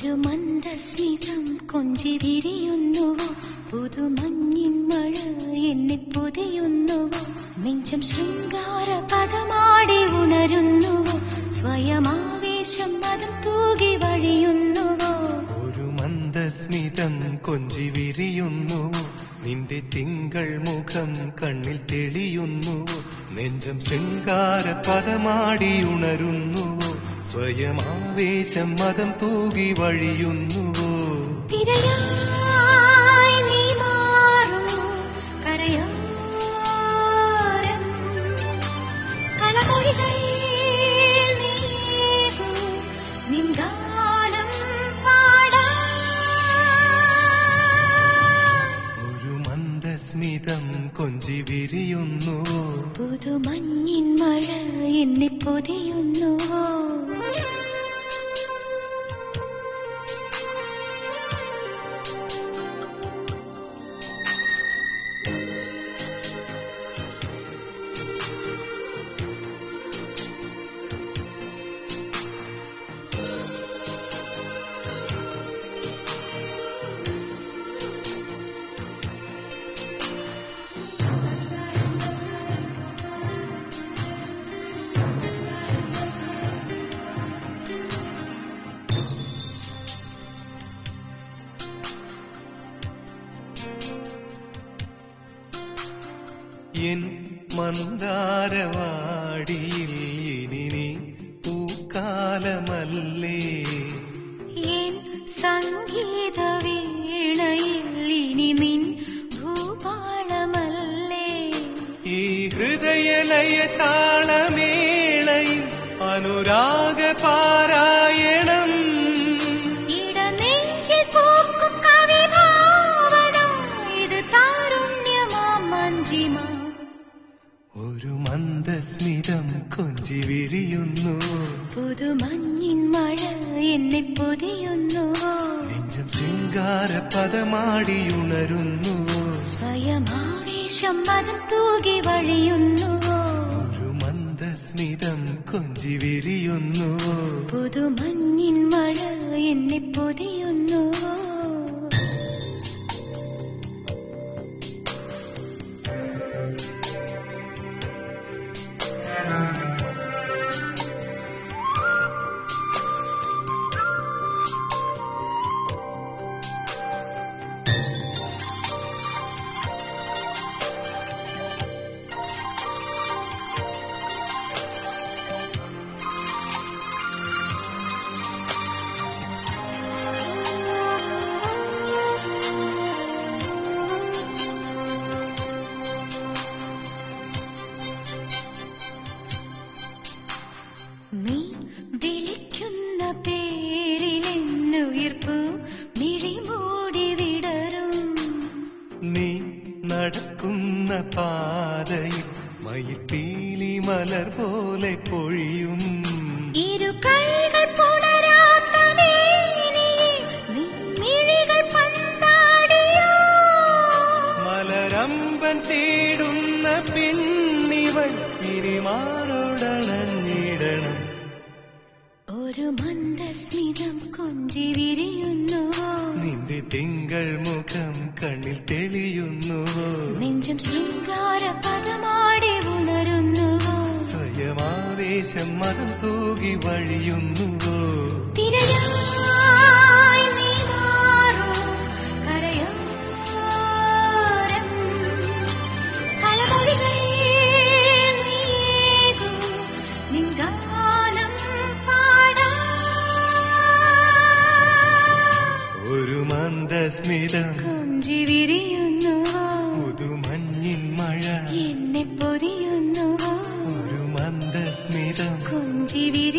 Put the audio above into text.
ഒരു മന്ദസ്മിതം കൊഞ്ചി വിരിയുന്നുവോ പുതുമഞ്ഞിൻ മഴ എന്നെ പൊതിയുന്നുവോ നെഞ്ചം ശൃംഗാര പദമാടി ഉണരുന്നുവോ സ്വയമാവേശം മതം തൂകി വഴിയുന്നുവോ ഒരു മന്ദസ്മിതം കൊഞ്ചി വിരിയുന്നു നിന്റെ തിങ്കൾ മുഖം കണ്ണിൽ തെളിയുന്നു നെഞ്ചം ശൃംഗാര പദമാടി ഉണരുന്നുവോ സ്വയമാവേശം മതം തൂകി വഴിയുന്നുവോ തിരയായി നീ മാറൂ കരയോരം കളമൊഴികൾ നീകൂ നിൻ ഗാനം പാടാം ഒരു മന്ദസ്മിതം കൊഞ്ചി വിരിയുന്നുവോ പുതുമഞ്ഞിൻ മഴ എന്നെ പൊതിയുന്നുവോ എൻ മന്ദാരവാടിയിൽ ഇനി നീ പൂക്കാലമല്ലേ എൻ സംഗീത വീണയിൽ ഇനി നിൻ ഭൂപാളമല്ലേ ഈ ഹൃദയലയ താളമേളയിൽ അനുരാഗ പാരായണം ഇടനെഞ്ചിൽ പൂക്കും കവിഭാവന ഇത് താരുണ്യമാ മഞ്ജിമ ഒരു മന്ദസ്മിതം കൊഞ്ചി വിരിയുന്നു പുതുമഞ്ഞിൻ മഴ എന്നെ പൊതിയുന്നുവോ നെഞ്ചം ശൃംഗാര പദമാടി ഉണരുന്നു സ്വയമാവേശം മതം തൂകി വഴിയുന്നുവോ ഒരു മന്ദസ്മിതം കൊഞ്ചി വിരിയുന്നു പുതുമഞ്ഞിൻ മഴ എന്നെ പൊതിയുന്നുവോ നീ വിളിക്കുന്ന പേരിലെന്നുയിർപ്പു മിഴിമൂടി വിടരും നീ നടക്കുന്ന പാതയിൽ മയിൽപ്പീലി മലർ പോലെ പൊഴിയും ഇരു കൈകൾ പുണരാത്ത മേനിയെ നിൻ മിഴികൾ പന്താടിയോ മലരമ്പൻ തേടുന്ന പിന്നിവൾ ഇനി മാറോടണഞ്ഞിടണം ഒരു മന്ദസ്മിതം കൊഞ്ചി വിരിയുന്നുവോ നിന്റെ തിങ്കൾ മുഖം കണ്ണിൽ തെളിയുന്നുവോ നെഞ്ചം ശൃംഗാര പദമാടി ഉണരുന്നുവോ സ്വയമാവേശം മതം തൂകി വഴിയുന്നുവോ തിരയായി നീ മാറൂ കരയോരം കളമൊഴികൾ നീകൂ നിൻ ഗാനം പാടാം ഒരു മന്ദസ്മിതം കൊഞ്ചി വിരിയുന്നുവോ പുതുമഞ്ഞിൻ മഴ എന്നെ പൊതിയുന്നുവോ ഒരു മന്ദസ്മിതം കൊഞ്ചി വിരിയുന്നുവോ